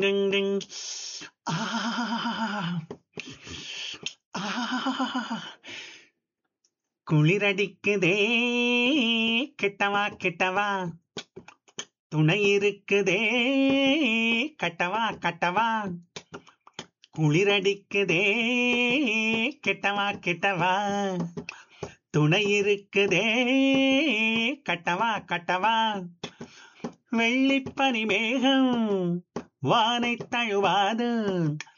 டிங் டிங் ஆ ஆ குளிரடிக்குதே கெட்டவா கெட்டவா துணை இருக்குதே கட்டவா கட்டவா குளிரடிக்குதே கெட்டவா கெட்டவா துணை இருக்குதே கட்டவா கட்டவா வெள்ளிப்பனி மேகம் வானை தழுவாது